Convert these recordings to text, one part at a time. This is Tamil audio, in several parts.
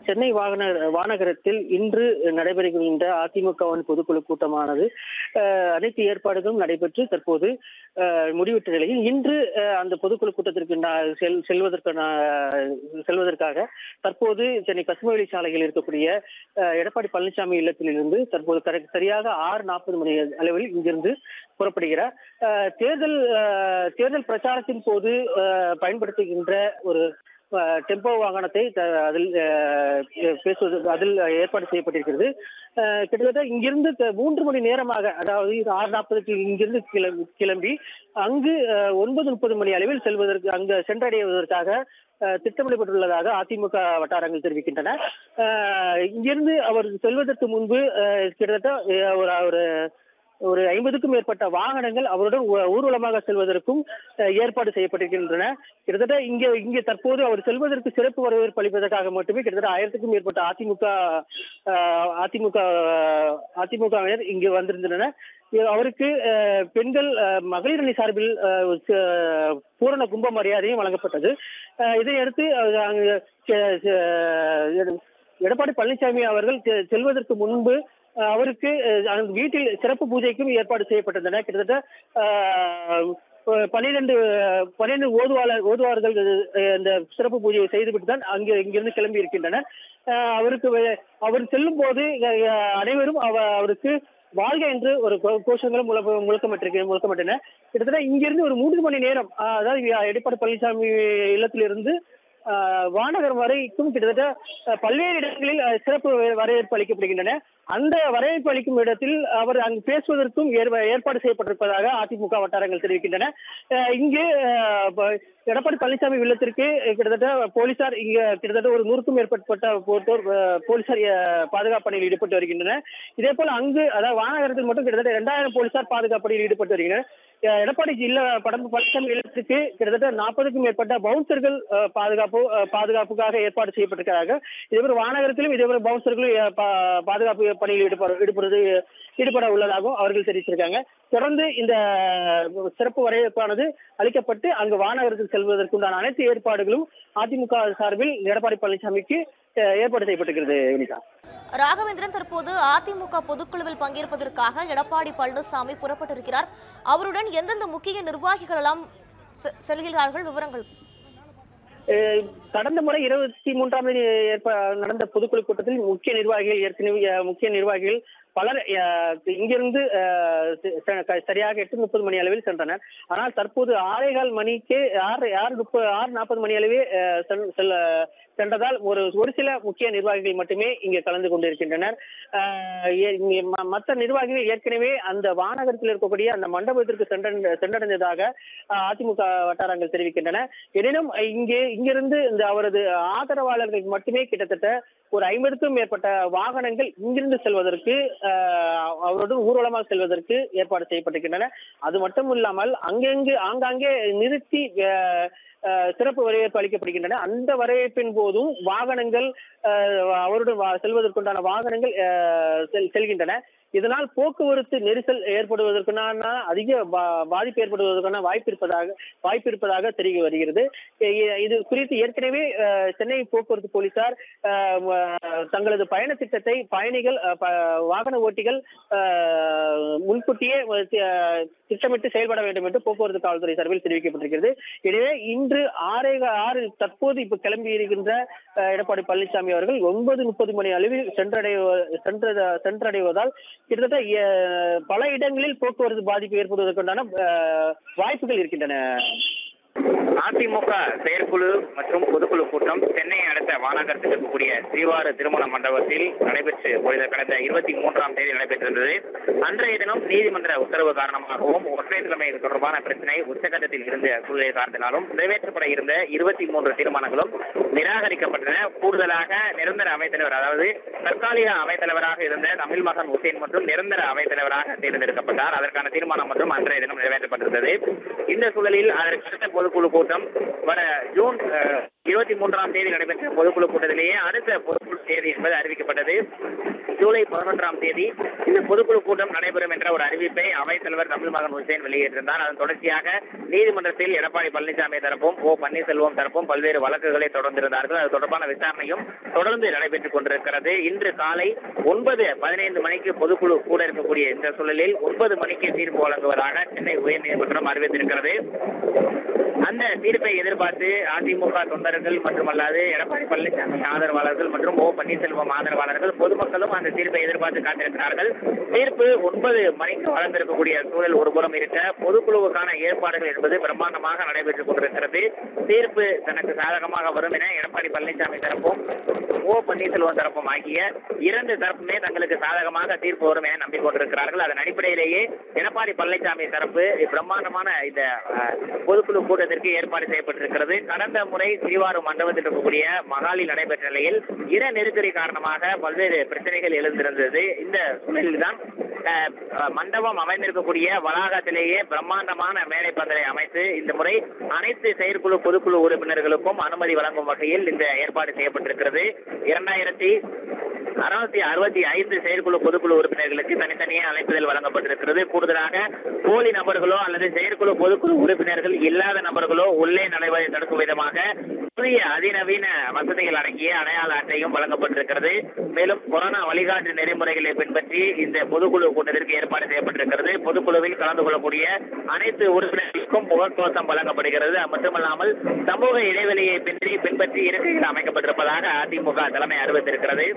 சென்னை வாகன வானகரத்தில் இன்று நடைபெறுகின்ற அதிமுகவின் பொதுக்குழு கூட்டமானது அஹ், அனைத்து ஏற்பாடுகளும் நடைபெற்று தற்போது அஹ், முடிவுற்ற நிலையில் இன்று அஹ், அந்த பொதுக்குழு கூட்டத்திற்கு நா- செல் செல்வதற்கான செல்வதற்காக தற்போது சென்னை பசுமவெளி சாலையில் இருக்கக்கூடிய அஹ், எடப்பாடி பழனிசாமி இல்லத்திலிருந்து தற்போது கரெக்ட் சரியாக ஆறு நாற்பது மணி அளவில் இங்கிருந்து புறப்படுகிறார் அஹ், தேர்தல் அஹ், தேர்தல் பிரச்சாரத்தின் போது அஹ், பயன்படுத்துகின்ற ஒரு அஹ், டெம்போ வாகனத்தை த- அதில் அஹ், பேசுவது அதில் ஏற்பாடு செய்யப்பட்டிருக்கிறது அஹ், கிட்டத்தட்ட இங்கிருந்து த- மூன்று மணி நேரமாக அதாவது இது ஆறு நாற்பதுக்கு இங்கிருந்து கிளம்பி கிளம்பி அங்கு அஹ், ஒன்பது முப்பது மணி அளவில் செல்வதற்கு அங்கு சென்றடைவதற்காக அஹ், திட்டமிடப்பட்டுள்ளதாக அதிமுக வட்டாரங்கள் தெரிவிக்கின்றன அஹ், இங்கிருந்து அவர் செல்வதற்கு முன்பு அஹ், கிட்டத்தட்ட அஹ், ஒரு ஒரு ஒரு ஐம்பதுக்கும் மேற்பட்ட வாகனங்கள் அவருடன் ஊ- ஊர்வலமாக செல்வதற்கும் அஹ், ஏற்பாடு செய்யப்பட்டிருக்கின்றன கிட்டத்தட்ட இங்கே இங்கே தற்போது அவர் செல்வதற்கு சிறப்பு வரவேற்பு அளிப்பதற்காக மட்டுமே கிட்டத்தட்ட ஆயிரத்துக்கும் மேற்பட்ட அதிமுக அஹ், அதிமுக அதிமுகவினர் இங்கு வந்திருந்தனர் இ- அவருக்கு அஹ், பெண்கள் அஹ், மகளிர் அணி சார்பில் அஹ், ச- பூரண கும்ப மரியாதையும் வழங்கப்பட்டது அஹ், இதையடுத்து அஹ், அங்கு செ- செ- எட- எடப்பாடி பழனிசாமி அவர்கள் செ- செல்வதற்கு முன்பு அஹ், அவருக்கு அஹ், அந்த வீட்டில் சிறப்பு பூஜைக்கும் ஏற்பாடு செய்யப்பட்டிருந்தன கிட்டத்தட்ட அஹ், பன்னிரண்டு பன்னிரண்டு ஓதுவாளர் ஓதுவார்கள் அஹ், இந்த சிறப்பு பூஜையை செய்துவிட்டு தான் அங்கே இங்கிருந்து கிளம்பி இருக்கின்றனர் அஹ், அவருக்கு வே- அவர் செல்லும் போது அஹ், அனைவரும் அவ- அவருக்கு வாழ்க என்று ஒரு கோ- கோஷங்களும் முழக்க முழக்கமிட்டிருக்க முழக்கமிட்டன கிட்டத்தட்ட இங்கிருந்து ஒரு மூன்று மணி நேரம் அஹ், அதாவது எடப்பாடி பழனிசாமி இல்லத்திலிருந்து அஹ், வானகர் வரைக்கும் கிட்டத்தட்ட அஹ், பல்வேறு இடங்களில் அஹ், சிறப்பு வரவேற்பு அளிக்கப்படுகின்றன அந்த வரவேற்பு அளிக்கும் இடத்தில் அவர் அங்கு பேசுவதற்கும் ஏற்ப- ஏற்பாடு செய்யப்பட்டிருப்பதாக அதிமுக வட்டாரங்கள் தெரிவிக்கின்றன அஹ், இங்கு அஹ், ப- எடப்பாடி பழனிசாமி இல்லத்திற்கு கிட்டத்தட்ட போலீசார் இங்க கிட்டத்தட்ட ஒரு நூறுக்கும் மேற்பட்ட போட்டோர் அஹ், போலீசார் அஹ், பாதுகாப்பு பணியில் ஈடுபட்டு வருகின்றனர் இதே போல அங்கு அதாவது வானகரத்தில் மட்டும் கிட்டத்தட்ட இரண்டாயிரம் போலீசார் பாதுகாப்பு பணியில் ஈடுபட்டு வருகின்றனர் அஹ், எடப்பாடி இல்ல படம் பழனிசாமி இல்லத்திற்கு கிட்டத்தட்ட நாற்பதுக்கும் மேற்பட்ட பவுன்சர்கள் அஹ், பாதுகாப்பு அஹ், பாதுகாப்புக்காக ஏற்பாடு செய்யப்பட்டிருக்கிறார்கள் இதேபோல வானகரத்திலும் இதேபோல பவுன்சர்களும் அஹ், பா- பாதுகாப்பு பணியில் ஈடுபட ஈடுபடுறது ஈடுபட உள்ளதாகவும் அவர்கள் தெரிவிச்சிருக்காங்க தொடர்ந்து இந்த சிறப்பு வரவேற்பானது அளிக்கப்பட்டு அங்கு வானகரத்தில் செல்வதற்குண்டான அனைத்து ஏற்பாடுகளும் அதிமுக சார்பில் எடப்பாடி பழனிசாமிக்கு அஹ், ஏற்பாடு செய்யப்பட்டிருக்கிறது வினிதா ராகவேந்திரன் தற்போது அதிமுக பொதுக்குழுவில் பங்கேற்பதற்காக எடப்பாடி பழனிசாமி புறப்பட்டிருக்கிறார் அவருடன் எந்தெந்த முக்கிய நிர்வாகிகள் எல்லாம் செ- செல்கிறார்கள் விவரங்கள் அஹ் கடந்த முறை இருபத்தி மூன்றாம் தேதி ஏற்ப நடந்த பொதுக்குழு கூட்டத்தில் முக்கிய நிர்வாகிகள் ஏற்கனவே அஹ், முக்கிய நிர்வாகிகள் பலர் அஹ், இங்கிருந்து அஹ், ச- ச- சரியாக எட்டு முப்பது மணி அளவில் சென்றனர் ஆனால் தற்போது ஆறேகால் மணிக்கு ஆறு ஆறு முப்பது ஆறு நாற்பது மணி அளவே அஹ், செல்- செல்ல சென்றதால் ஒரு ஒரு சில முக்கிய நிர்வாகிகள் மட்டுமே இங்கே கலந்து கொண்டிருக்கின்றனர் அஹ், ஏ- ம- மற்ற நிர்வாகிகள் ஏற்கனவே அந்த வானகரத்தில் இருக்கக்கூடிய அந்த மண்டபத்திற்கு சென்றடைந்த சென்றடைந்ததாக அஹ், அதிமுக வட்டாரங்கள் தெரிவிக்கின்றன எனினும் இங்கே இங்கிருந்து இந்த அவரது ஆதரவாளர்கள் மட்டுமே கிட்டத்தட்ட ஒரு ஐம்பதுக்கும் மேற்பட்ட வாகனங்கள் இங்கிருந்து செல்வதற்கு அஹ், அவருடன் ஊர்வலமாக செல்வதற்கு ஏற்பாடு செய்யப்பட்டிருக்கின்றன அது மட்டும் இல்லாமல் அங்கெங்கு ஆங்காங்கே நிறுத்தி அஹ், அஹ், சிறப்பு வரவேற்பு அளிக்கப்படுகின்றன அந்த வரவேற்பின் போதும் வாகனங்கள் அஹ், அவருடன் வா- செல்வதற்குண்டான வாகனங்கள் அஹ், செல்- செல்கின்றன இதனால் போக்குவரத்து நெரிசல் ஏற்படுவதற்கான அதிக பா- பாதிப்பு ஏற்படுவதற்கான வாய்ப்பு இருப்பதாக வாய்ப்பு இருப்பதாக தெரிய வருகிறது இ- இது குறித்து ஏற்கனவே அஹ், சென்னை போக்குவரத்து போலீசார் அஹ், ம- தங்களது பயண திட்டத்தை பயணிகள் அஹ், ப- வாகன ஓட்டிகள் அஹ், முன்கூட்டியே அஹ், திட்டமிட்டு செயல்பட வேண்டும் என்று போக்குவரத்து காவல்துறை சார்பில் தெரிவிக்கப்பட்டிருக்கிறது எனவே இன்று ஆறே ஆறு தற்போது இப்ப கிளம்பி இருக்கின்ற அஹ், எடப்பாடி பழனிசாமி அவர்கள் ஒன்பது முப்பது மணி அளவில் சென்றடைய சென்ற சென்றடைவதால் கிட்டத்தட்ட அஹ், பல இடங்களில் போக்குவரத்து பாதிப்பு ஏற்படுவதற்குண்டான அஹ், வாய்ப்புகள் இருக்கின்றன அதிமுக செயற்குழு மற்றும் பொதுக்குழு கூட்டம் சென்னை அடுத்த வானகரத்தில் இருக்கக்கூடிய ஸ்ரீவார திருமண மண்டபத்தில் நடைபெற்று ஒரு கடந்த இருபத்தி மூன்றாம் தேதி நடைபெற்றிருந்தது அன்றைய தினம் நீதிமன்ற உத்தரவு காரணமாகவும் ஒற்றைக்கிழமை தொடர்பான பிரச்சனை உச்சகட்டத்தில் இருந்த சூழ்நிலை காரணத்தினாலும் நிறைவேற்றப்பட இருந்த இருபத்தி மூன்று தீர்மானங்களும் நிராகரிக்கப்பட்டன கூடுதலாக நிரந்தர அவைத்தலைவர் அதாவது தற்காலிக அவைத்தலைவராக இருந்த தமிழ் மகன் உசேன் மற்றும் நிரந்தர அவைத்தலைவராக தேர்ந்தெடுக்கப்பட்டார் அதற்கான தீர்மானம் மற்றும் அன்றைய தினம் நிறைவேற்றப்பட்டிருந்தது இந்த சூழலில் அதற்கு அடுத்த பொதுக்குழு கூட்டம் வர ஜூன் அஹ், இருபத்தி மூன்றாம் தேதி நடைபெற்ற பொதுக்குழு கூட்டத்திலேயே அடுத்த பொதுக்குழு தேதி என்பது அறிவிக்கப்பட்டது ஜூலை பதினொன்றாம் தேதி இந்த பொதுக்குழு கூட்டம் நடைபெறும் என்ற ஒரு அறிவிப்பை அவைத்தலைவர் தமிழ் மகன் ஹுசேன் வெளியிட்டிருந்தார் அதன் தொடர்ச்சியாக நீதிமன்றத்தில் எடப்பாடி பழனிசாமி தரப்பும் ஓ பன்னீர்செல்வம் தரப்பும் பல்வேறு வழக்குகளை தொடர்ந்திருந்தார்கள் அது தொடர்பான விசாரணையும் தொடர்ந்து நடைபெற்றுக் கொண்டிருக்கிறது இன்று காலை ஒன்பது பதினைந்து மணிக்கு பொதுக்குழு கூட இருக்கக்கூடிய இந்த சூழலில் ஒன்பது மணிக்கு தீர்ப்பு வழங்குவதாக சென்னை உயர்நீதிமன்றம் அறிவித்திருக்கிறது அந்த தீர்ப்பை எதிர்பார்த்து அதிமுக தொண்டர்கள் மட்டுமல்லாது எடப்பாடி பழனிசாமி ஆதரவாளர்கள் மற்றும் ஓ பன்னீர்செல்வம் ஆதரவாளர்கள் பொதுமக்களும் அந்த தீர்ப்பை எதிர்பார்த்து காத்திருக்கிறார்கள் தீர்ப்பு ஒன்பது மணிக்கு வளர்ந்திருக்கக்கூடிய சூழல் ஒருபுறம் இருக்க பொதுக்குழுவுக்கான ஏற்பாடுகள் என்பது பிரம்மாண்டமாக நடைபெற்றுக் கொண்டிருக்கிறது தீர்ப்பு தனக்கு சாதகமாக வரும் என எடப்பாடி பழனிசாமி தரப்பும் ஓ பன்னீர்செல்வம் தரப்பும் ஆகிய இரண்டு தரப்புமே தங்களுக்கு சாதகமாக தீர்ப்பு வரும் என நம்பிக்கொண்டிருக்கிறார்கள் அதன் அடிப்படையிலேயே எடப்பாடி பழனிசாமி தரப்பு பிரம்மாண்டமான இந்த அஹ், பொதுக்குழு கூட்டத்திற்கு ஏற்பாடு செய்யப்பட்டிருக்கிறது கடந்த முறை சிறிவாறு மண்டபத்தில் இருக்கக்கூடிய மகாலில் நடைபெற்ற நிலையில் இட நெருக்கடி காரணமாக பல்வேறு பிரச்சனைகள் எழுந்திருந்தது இந்த சூழலில்தான் அஹ், அஹ், மண்டபம் அமைந்திருக்கக்கூடிய வளாகத்திலேயே பிரம்மாண்டமான மேடை பந்தலை அமைத்து இந்த முறை அனைத்து செயற்குழு பொதுக்குழு உறுப்பினர்களுக்கும் அனுமதி வழங்கும் வகையில் இந்த ஏற்பாடு செய்யப்பட்டிருக்கிறது இரண்டாயிரத்தி அறுநூத்தி அறுபத்தி ஐந்து செயற்குழு பொதுக்குழு உறுப்பினர்களுக்கு தனித்தனியே அழைப்புதல் வழங்கப்பட்டிருக்கிறது கூடுதலாக போலி நபர்களோ அல்லது செயற்குழு பொதுக்குழு உறுப்பினர்கள் இல்லாத நபர்களோ உள்ளே நுழைவதை தடுக்கும் விதமாக புதிய அதிநவீன வசதிகள் அடங்கிய அடையாள அட்டையும் வழங்கப்பட்டிருக்கிறது மேலும் கொரோனா வழிகாட்டு நெறிமுறைகளை பின்பற்றி இந்த பொதுக்குழு கூட்டத்திற்கு ஏற்பாடு செய்யப்பட்டிருக்கிறது பொதுக்குழுவில் கலந்து கொள்ளக்கூடிய அனைத்து உறுப்பினர்களுக்கும் முகக்கவசம் வழங்கப்படுகிறது அது மட்டுமல்லாமல் சமூக இடைவெளியை பின்றி பின்பற்றி இருக்கைகள் அமைக்கப்பட்டிருப்பதாக அதிமுக தலைமை அறிவித்திருக்கிறது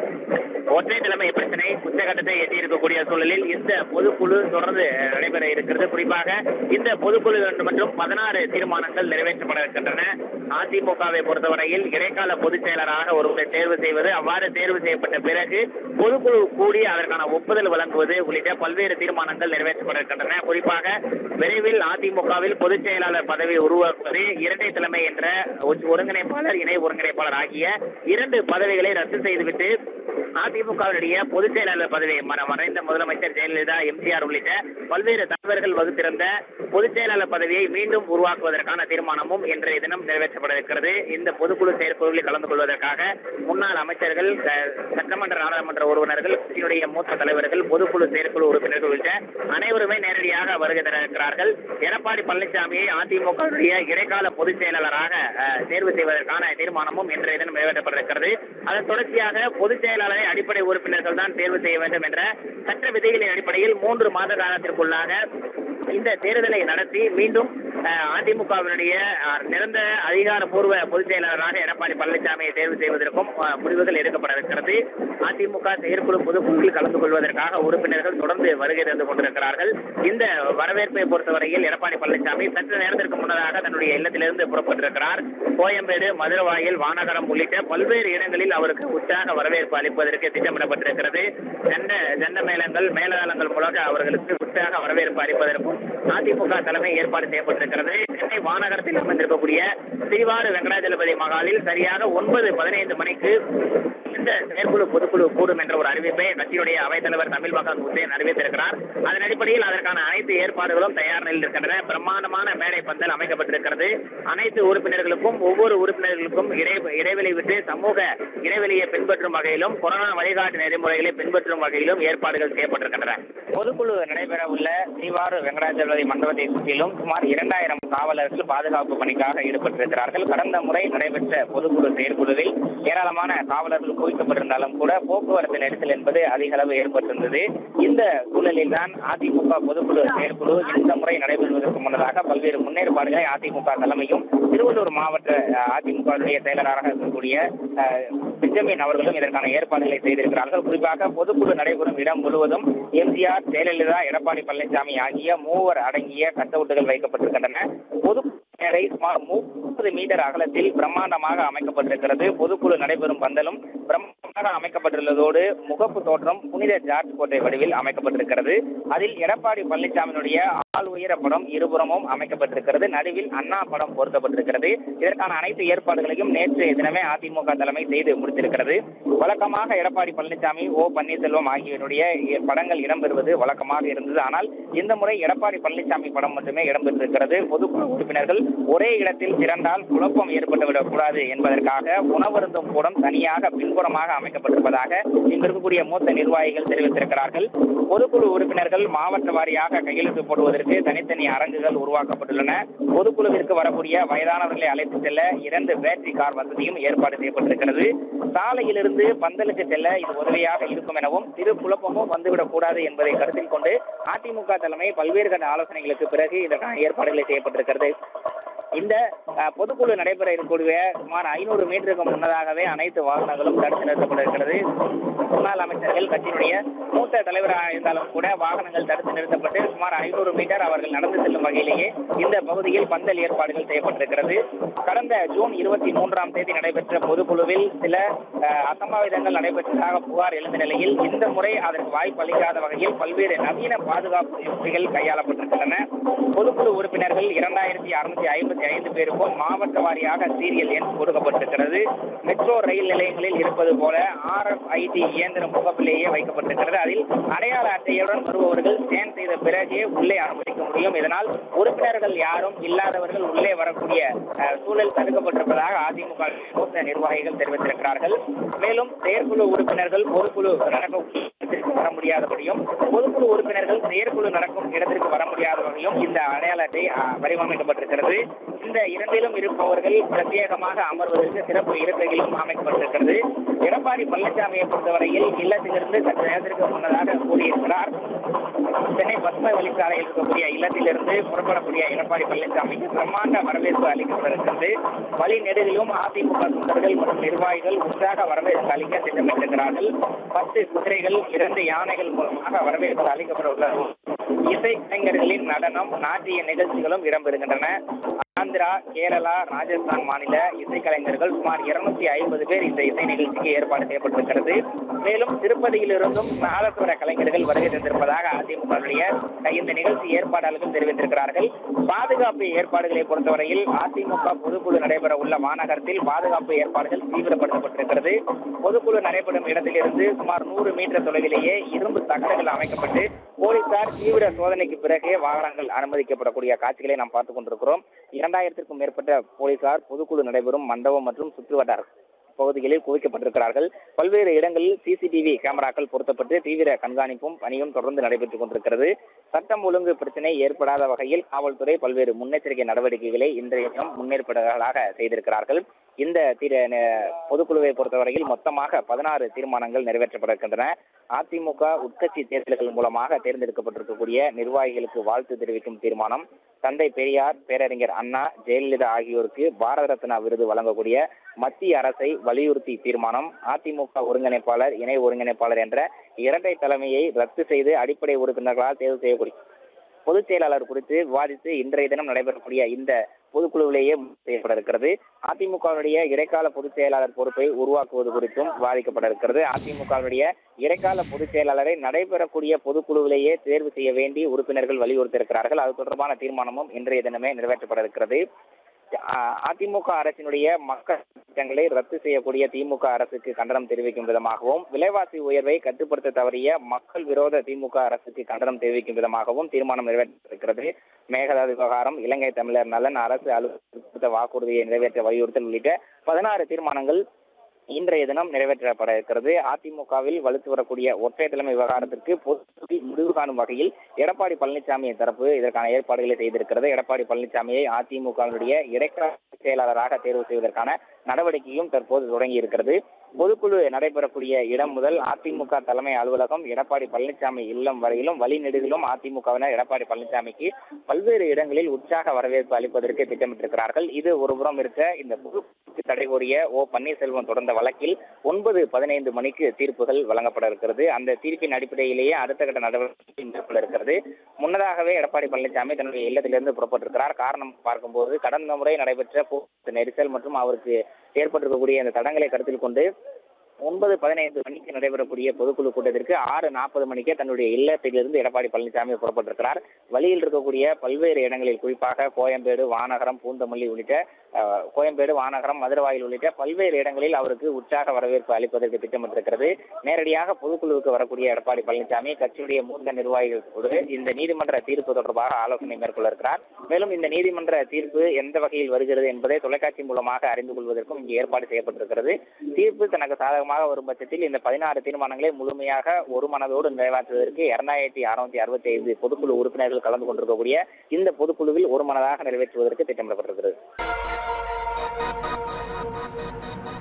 ஒற்றை தலைமை பிரச்சனை உச்சகட்டத்தை எட்டியிருக்கக்கூடிய சூழலில் இந்த பொதுக்குழு தொடர்ந்து நடைபெற இருக்கிறது குறிப்பாக இந்த பொதுக்குழு மற்றும் பதினாறு தீர்மானங்கள் நிறைவேற்றப்பட இருக்கின்றன அதிமுகவை பொறுத்தவரையில் இடைக்கால பொதுச் செயலராக ஒருவரை தேர்வு செய்வது அவ்வாறு தேர்வு செய்யப்பட்ட பிறகு பொதுக்குழு கூடி அதற்கான ஒப்புதல் வழங்குவது உள்ளிட்ட பல்வேறு தீர்மானங்கள் நிறைவேற்றப்பட இருக்கின்றன குறிப்பாக விரைவில் அதிமுகவில் பொதுச் செயலாளர் பதவி உருவாக்குவது இரட்டை தலைமை என்ற ஒ- ஒருங்கிணைப்பாளர் இணை ஒருங்கிணைப்பாளர் ஆகிய இரண்டு பதவிகளை ரத்து செய்துவிட்டு அதிமுகவினுடைய பொதுச் செயலாளர் பதவி மற- மறைந்த முதலமைச்சர் ஜெயலலிதா எம்ஜிஆர் உள்ளிட்ட பல்வேறு தலைவர்கள் வகுத்திருந்த பொதுச் செயலாளர் பதவியை மீண்டும் உருவாக்குவதற்கான தீர்மானமும் இன்றைய தினம் நிறைவேற்றப்பட இருக்கிறது இந்த பொதுக்குழு செயற்குழுவில் கலந்து கொள்வதற்காக முன்னாள் அமைச்சர்கள் ச- சட்டமன்ற நாடாளுமன்ற உறுப்பினர்கள் கட்சியினுடைய மூத்த தலைவர்கள் பொதுக்குழு செயற்குழு உறுப்பினர்கள் உள்ளிட்ட அனைவருமே நேரடியாக வருகை தர இருக்கிறார்கள் எடப்பாடி பழனிசாமியை அதிமுகவுடைய இடைக்கால பொதுச் செயலாளராக அஹ், தேர்வு செய்வதற்கான தீர்மானமும் இன்றைய தினம் நிறைவேற்றப்பட இருக்கிறது அதன் தொடர்ச்சியாக பொதுச் செயலாளரை அடிப்படை உறுப்பினர்கள் தான் தேர்வு செய்ய வேண்டும் என்ற சட்ட விதிகளின் அடிப்படையில் மூன்று மாத காலத்திற்குள்ளாக இந்த தேர்தலை நடத்தி மீண்டும் அஹ், அதிமுகவினுடைய அஹ், நிரந்தர அதிகாரப்பூர்வ பொதுச் செயலாளராக எடப்பாடி பழனிசாமியை தேர்வு செய்வதற்கும் அஹ், முடிவுகள் எடுக்கப்பட இருக்கிறது அதிமுக செயற்குழு பொதுக்குழுவில் கலந்து கொள்வதற்காக உறுப்பினர்கள் தொடர்ந்து வருகை தந்து கொண்டிருக்கிறார்கள் இந்த வரவேற்பை பொறுத்தவரையில் எடப்பாடி பழனிசாமி சற்று நேரத்திற்கு முன்னதாக தன்னுடைய இல்லத்திலிருந்து புறப்பட்டிருக்கிறார் கோயம்பேடு மதுரவாயில் வானகரம் உள்ளிட்ட பல்வேறு இடங்களில் அவருக்கு உற்சாக வரவேற்பு அளிப்பதற்கு திட்டமிடப்பட்டிருக்கிறது சண்ட சண்ட மேளங்கள் மேலதாளங்கள் மூலம் அவர்களுக்கு உற்சாக வரவேற்பு அளிப்பதற்கும் அதிமுக தலைமை ஏற்பாடு செய்யப்பட்டிருக்கிறது சென்னை வானகரத்தில் அமைந்திருக்கக்கூடிய ஸ்ரீவாரு வெங்கடாஜலபதி மகாலில் சரியாக ஒன்பது பதினைந்து மணிக்கு இந்த செயற்குழு பொதுக்குழு கூடும் என்ற ஒரு அறிவிப்பை கட்சியுடைய அவைத்தலைவர் தமிழ் மகன் ஹுசேன் அறிவித்திருக்கிறார் அதன் அடிப்படையில் அதற்கான அனைத்து ஏற்பாடுகளும் தயார் நிலையில் இருக்கின்றன பிரம்மாண்டமான மேடை பந்தல் அமைக்கப்பட்டிருக்கிறது அனைத்து உறுப்பினர்களுக்கும் ஒவ்வொரு உறுப்பினர்களுக்கும் இடை இடைவெளி விட்டு சமூக இடைவெளியை பின்பற்றும் வகையிலும் கொரோனா வழிகாட்டு நெறிமுறைகளை பின்பற்றும் வகையிலும் ஏற்பாடுகள் செய்யப்பட்டிருக்கின்றன பொதுக்குழு நடைபெற உள்ள ஸ்ரீவாரு வெங்கடாஜலபதி மண்டபத்தை சுற்றிலும் சுமார் இரண்டாயிரம் காவலர்கள் பாதுகாப்பு பணிக்காக ஈடுபட்டிருக்கிறார்கள் கடந்த முறை நடைபெற்ற பொதுக்குழு செயற்குழுவில் ஏராளமான காவலர்கள் குவிக்கப்பட்டிருந்தாலும் கூட போக்குவரத்து நெரிசல் என்பது அதிக அளவு ஏற்பட்டிருந்தது இந்த சூழலில் தான் அதிமுக பொதுக்குழு செயற்குழு இந்த முறை நடைபெறுவதற்கு முன்னதாக பல்வேறு முன்னேற்பாடுகளை அதிமுக தலைமையும் திருவள்ளூர் மாவட்ட அஹ், அதிமுகவுடைய செயலராக இருக்கக்கூடிய அஹ், பெஞ்சமின் அவர்களும் இதற்கான ஏற்பாடுகளை செய்திருக்கிறார்கள் குறிப்பாக பொதுக்குழு நடைபெறும் இடம் முழுவதும் எம்ஜிஆர் ஜெயலலிதா எடப்பாடி பழனிசாமி ஆகிய மூவர் அடங்கிய கட்டவுட்டுகள் வைக்கப்பட்டிருக்கின்றன பொது மேடை சுமார் முப்பது மீட்டர் அகலத்தில் பிரம்மாண்டமாக அமைக்கப்பட்டிருக்கிறது பொதுக்குழு நடைபெறும் பந்தலும் பிரம்மாண்டமாக அமைக்கப்பட்டுள்ளதோடு முகப்பு தோற்றம் புனித ஜார்ஜ் கோட்டை வடிவில் அமைக்கப்பட்டிருக்கிறது அதில் எடப்பாடி பழனிசாமியினுடைய ஆள் உயர படம் இருபுறமும் அமைக்கப்பட்டிருக்கிறது நடுவில் அண்ணா படம் பொருத்தப்பட்டிருக்கிறது இதற்கான அனைத்து ஏற்பாடுகளையும் நேற்று தினமே அதிமுக தலைமை செய்து முடித்திருக்கிறது வழக்கமாக எடப்பாடி பழனிசாமி ஓ பன்னீர்செல்வம் ஆகியோருடைய படங்கள் இடம்பெறுவது வழக்கமாக இருந்தது ஆனால் இந்த முறை எடப்பாடி பழனிசாமி படம் மட்டுமே இடம்பெற்றிருக்கிறது பொதுக்குழு உறுப்பினர்கள் ஒரே இடத்தில் திரண்டால் குழப்பம் ஏற்பட்டுவிடக் கூடாது என்பதற்காக உணவருந்தும் கூடம் தனியாக பின்புறமாக அமைக்கப்பட்டிருப்பதாக இங்கு இருக்கக்கூடிய மூத்த நிர்வாகிகள் தெரிவித்திருக்கிறார்கள் பொதுக்குழு உறுப்பினர்கள் மாவட்ட வாரியாக கையெழுத்து போடுவதற்கு தனித்தனி அரங்குகள் உருவாக்கப்பட்டுள்ளன பொதுக்குழுவிற்கு வரக்கூடிய வயதானவர்களை அழைத்து செல்ல இரண்டு பேட்டரி கார் வசதியும் ஏற்பாடு செய்யப்பட்டிருக்கிறது சாலையிலிருந்து பந்தலுக்கு செல்ல இது உதவியாக இருக்கும் எனவும் சிறு குழப்பமும் வந்துவிடக் கூடாது என்பதை கருத்தில் கொண்டு அதிமுக தலைமை பல்வேறு கட்ட ஆலோசனைகளுக்கு பிறகு இதற்கான ஏற்பாடுகளை செய்யப்பட்டிருக்கிறது இந்த அஹ், பொதுக்குழு நடைபெற இருக்கக்கூடிய சுமார் ஐநூறு மீட்டருக்கு முன்னதாகவே அனைத்து வாகனங்களும் தடுத்து நிறுத்தப்பட்டிருக்கிறது முன்னாள் அமைச்சர்கள் கட்சியினுடைய மூத்த தலைவராக இருந்தாலும் கூட வாகனங்கள் தடுத்து நிறுத்தப்பட்டு சுமார் ஐநூறு மீட்டர் அவர்கள் நடந்து செல்லும் வகையிலேயே இந்த பகுதியில் பந்தல் ஏற்பாடுகள் செய்யப்பட்டிருக்கிறது கடந்த ஜூன் இருபத்தி மூன்றாம் தேதி நடைபெற்ற பொதுக்குழுவில் சில அஹ், அசம்பாவிதங்கள் நடைபெற்றதாக புகார் எழுந்த நிலையில் இந்த முறை அதற்கு வாய்ப்பு அளிக்காத வகையில் பல்வேறு நவீன பாதுகாப்பு யுக்திகள் கையாளப்பட்டிருக்கின்றன பொதுக்குழு உறுப்பினர்கள் இரண்டாயிரத்தி அறுநூத்தி ஐம்பத்தி ஐந்து பேருக்கும் மாவட்ட வாரியாக சீரியல் எண் கொடுக்கப்பட்டிருக்கிறது மெட்ரோ ரயில் நிலையங்களில் இருப்பது போல ஆர்எஃப்ஐடி இயந்திரம் முகப்பிலேயே வைக்கப்பட்டிருக்கிறது அதில் அடையாள அட்டையுடன் வருபவர்கள் ஸ்கேன் செய்த பிறகே உள்ளே அனுமதிக்க முடியும் இதனால் உறுப்பினர்கள் யாரும் இல்லாதவர்கள் உள்ளே வரக்கூடிய அஹ், சூழல் தடுக்கப்பட்டிருப்பதாக அதிமுக மூத்த நிர்வாகிகள் தெரிவித்திருக்கிறார்கள் மேலும் செயற்குழு உறுப்பினர்கள் பொதுக்குழு நடக்கும் இடத்திற்கு வர முடியாதபடியும் பொதுக்குழு உறுப்பினர்கள் செயற்குழு நடக்கும் இடத்திற்கு வர முடியாத வகையும் இந்த அடையாள அட்டை அஹ், வடிவமைக்கப்பட்டிருக்கிறது இந்த இரண்டிலும் இருப்பவர்கள் பிரத்யேகமாக அமர்வதற்கு சிறப்பு இருக்கைகளும் அமைக்கப்பட்டிருக்கிறது எடப்பாடி பழனிசாமியை பொறுத்தவரையில் இல்லத்திலிருந்து சற்று நேரத்திற்கு முன்னதாக கூறியிருக்கிறார் சென்னை பத்ம வழிச்சாலையில் இருக்கக்கூடிய இல்லத்திலிருந்து புறப்படக்கூடிய எடப்பாடி பழனிசாமிக்கு பிரம்மாண்ட வரவேற்பு அளிக்கப்பட்டிருக்கிறது வழி நெடுகிலும் அதிமுக தொண்டர்கள் மற்றும் நிர்வாகிகள் உற்சாக வரவேற்பு அளிக்க திட்டமிட்டிருக்கிறார்கள் பத்து குதிரைகள் இரண்டு யானைகள் மூலமாக வரவேற்பு அளிக்கப்பட உள்ளது இசை கலைஞர்களின் நடனம் நாட்டிய நிகழ்ச்சிகளும் இடம்பெறுகின்றன ஆந்திரா கேரளா ராஜஸ்தான் மாநில இசைக்கலைஞர்கள் சுமார் இருநூத்தி ஐம்பது பேர் இந்த இசை நிகழ்ச்சிக்கு ஏற்பாடு செய்யப்பட்டிருக்கிறது மேலும் திருப்பதியிலிருந்தும் நாதசுவர கலைஞர்கள் வருகை தந்திருப்பதாக அதிமுகவுடைய இந்த நிகழ்ச்சி ஏற்பாட்டாளர்கள் தெரிவித்திருக்கிறார்கள் பாதுகாப்பு ஏற்பாடுகளை பொறுத்தவரையில் அதிமுக பொதுக்குழு நடைபெற உள்ள மாநகரத்தில் பாதுகாப்பு ஏற்பாடுகள் தீவிரப்படுத்தப்பட்டிருக்கிறது பொதுக்குழு நடைபெறும் இடத்திலிருந்து சுமார் நூறு மீட்டர் தொலைவிலேயே இரும்பு தகடுகள் அமைக்கப்பட்டு போலீசார் தீவிர சோதனைக்கு பிறகே வாகனங்கள் அனுமதிக்கப்படக்கூடிய காட்சிகளை நாம் பார்த்துக் கொண்டிருக்கிறோம் இரண்டாயிரத்திற்கும் மேற்பட்ட போலீசார் பொதுக்குழு நடைபெறும் மண்டபம் மற்றும் சுற்றுவட்டார பகுதிகளில் குவிக்கப்பட்டிருக்கிறார்கள் பல்வேறு இடங்களில் சிசிடிவி கேமராக்கள் பொருத்தப்பட்டு தீவிர கண்காணிப்பும் பணியும் தொடர்ந்து நடைபெற்றுக் கொண்டிருக்கிறது சட்டம் ஒழுங்கு பிரச்சனை ஏற்படாத வகையில் காவல்துறை பல்வேறு முன்னெச்சரிக்கை நடவடிக்கைகளை இன்றைய தினம் முன்னேற்பாடுகளாக செய்திருக்கிறார்கள் இந்த தீர ந- பொதுக்குழுவை பொறுத்தவரையில் மொத்தமாக பதினாறு தீர்மானங்கள் நிறைவேற்றப்பட்டிருக்கின்றன அதிமுக உட்கட்சி தேர்தல்கள் மூலமாக தேர்ந்தெடுக்கப்பட்டிருக்கக்கூடிய நிர்வாகிகளுக்கு வாழ்த்து தெரிவிக்கும் தீர்மானம் தந்தை பெரியார் பேரறிஞர் அண்ணா ஜெயலலிதா ஆகியோருக்கு பாரத ரத்னா விருது வழங்கக்கூடிய மத்திய அரசை வலியுறுத்தி தீர்மானம் அதிமுக ஒருங்கிணைப்பாளர் இணை ஒருங்கிணைப்பாளர் என்ற இரட்டை தலைமையை ரத்து செய்து அடிப்படை உறுப்பினர்களால் தேர்வு செய்யக்கூடிய பொதுச் செயலாளர் குறித்து விவாதித்து இன்றைய தினம் நடைபெறக்கூடிய இந்த பொதுக்குழுவிலேயே செய்யப்பட இருக்கிறது அதிமுகவுடைய இடைக்கால பொதுச் செயலாளர் பொறுப்பை உருவாக்குவது குறித்தும் விவாதிக்கப்பட இருக்கிறது அதிமுகவுடைய இடைக்கால பொதுச் செயலாளரை நடைபெறக்கூடிய பொதுக்குழுவிலேயே தேர்வு செய்ய வேண்டி உறுப்பினர்கள் வலியுறுத்தியிருக்கிறார்கள் அது தொடர்பான தீர்மானமும் இன்றைய தினமே நிறைவேற்றப்பட இருக்கிறது அ- அதிமுக அரசினுடைய மக்கள் திட்டங்களை ரத்து செய்யக்கூடிய திமுக அரசுக்கு கண்டனம் தெரிவிக்கும் விதமாகவும் விலைவாசி உயர்வை கட்டுப்படுத்த தவறிய மக்கள் விரோத திமுக அரசுக்கு கண்டனம் தெரிவிக்கும் விதமாகவும் தீர்மானம் நிறைவேற்றிருக்கிறது மேகதாது விவகாரம் இலங்கை தமிழர் நலன் அரசு அலுவலக வாக்குறுதியை நிறைவேற்ற வலியுறுத்தல் உள்ளிட்ட பதினாறு தீர்மானங்கள் இன்றைய தினம் நிறைவேற்றப்பட இருக்கிறது அதிமுகவில் வலுத்து வரக்கூடிய ஒற்றை தலைமை விவகாரத்திற்கு பொது முடிவு காணும் வகையில் எடப்பாடி பழனிசாமி தரப்பு இதற்கான ஏற்பாடுகளை செய்திருக்கிறது எடப்பாடி பழனிசாமியை அதிமுகவினுடைய இடைக்கால செயலாளராக தேர்வு செய்வதற்கான நடவடிக்கையும் தற்போது தொடங்கி இருக்கிறது பொதுக்குழு நடைபெறக்கூடிய இடம் முதல் அதிமுக தலைமை அலுவலகம் எடப்பாடி பழனிசாமி இல்லம் வரையிலும் வழி நெடுகிலும் அதிமுகவினர் எடப்பாடி பழனிசாமிக்கு பல்வேறு இடங்களில் உற்சாக வரவேற்பு அளிப்பதற்கு திட்டமிட்டிருக்கிறார்கள் இது ஒருபுறம் இருக்க இந்த பொதுக்குழுக்கு தடை கோரிய ஓ பன்னீர்செல்வம் தொடர்ந்த வழக்கில் ஒன்பது பதினைந்து மணிக்கு தீர்ப்புகள் வழங்கப்பட இருக்கிறது அந்த தீர்ப்பின் அடிப்படையிலேயே அடுத்த கட்ட நடவடிக்கை மேற்கொள்ள இருக்கிறது முன்னதாகவே எடப்பாடி பழனிசாமி தன்னுடைய இல்லத்திலிருந்து புறப்பட்டிருக்கிறார் காரணம் பார்க்கும்போது கடந்த முறை நடைபெற்ற போக்குவரத்து நெரிசல் மற்றும் அவருக்கு ஏற்பட்டிருக்கக்கூடிய இந்த தடங்களை கருத்தில் கொண்டு ஒன்பது பதினைந்து மணிக்கு நடைபெறக்கூடிய பொதுக்குழு கூட்டத்திற்கு ஆறு நாற்பது மணிக்கே தன்னுடைய இல்லத்திலிருந்து எடப்பாடி பழனிசாமி புறப்பட்டிருக்கிறார் வழியில் இருக்கக்கூடிய பல்வேறு இடங்களில் குறிப்பாக கோயம்பேடு வானகரம் பூந்தமல்லி உள்ளிட்ட அஹ், கோயம்பேடு வானகரம் மதுரவாயில் உள்ளிட்ட பல்வேறு இடங்களில் அவருக்கு உற்சாக வரவேற்பு அளிப்பதற்கு திட்டமிட்டிருக்கிறது நேரடியாக பொதுக்குழுவுக்கு வரக்கூடிய எடப்பாடி பழனிசாமி கட்சியுடைய மூத்த நிர்வாகிகளோடு இந்த நீதிமன்ற தீர்ப்பு தொடர்பாக ஆலோசனை மேற்கொள்ள இருக்கிறார் மேலும் இந்த நீதிமன்ற தீர்ப்பு எந்த வகையில் வருகிறது என்பதை தொலைக்காட்சி மூலமாக அறிந்து கொள்வதற்கும் இங்கு ஏற்பாடு செய்யப்பட்டிருக்கிறது தீர்ப்பு தனக்கு சாதகமாக வரும் பட்சத்தில் இந்த பதினாறு தீர்மானங்களை முழுமையாக ஒரு மனதோடு நிறைவேற்றுவதற்கு இரண்டாயிரத்தி அறுநூத்தி அறுபத்தி ஐந்து பொதுக்குழு உறுப்பினர்கள் கலந்து கொண்டிருக்கக்கூடிய இந்த பொதுக்குழுவில் ஒரு மனதாக நிறைவேற்றுவதற்கு திட்டமிடப்பட்டிருக்கிறது